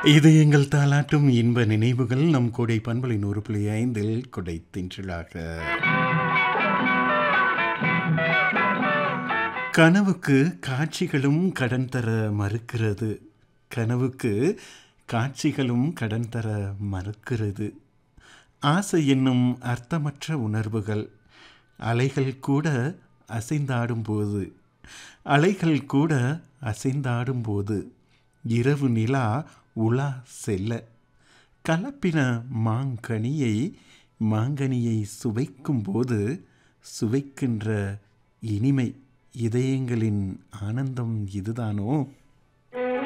இது எங்கள் தாலாட்டும் இன்ப நினைவுகள் நம் கொடை பண்பலை நூறு புள்ளி ஐந்தில் கொடை தின்றலாக கனவுக்கு காட்சிகளும் கடன் தர மறுக்கிறது கனவுக்கு காட்சிகளும் கடன் தர மறுக்கிறது ஆசை என்னும் அர்த்தமற்ற உணர்வுகள் அலைகள் கூட அசைந்தாடும்போது அலைகள் கூட அசைந்தாடும்போது இரவு நிலா உலா செல்ல கலப்பின மாங்கனியை மாங்கனியை சுவைக்கும்போது சுவைக்கின்ற இனிமை இதயங்களின் ஆனந்தம் இதுதானோ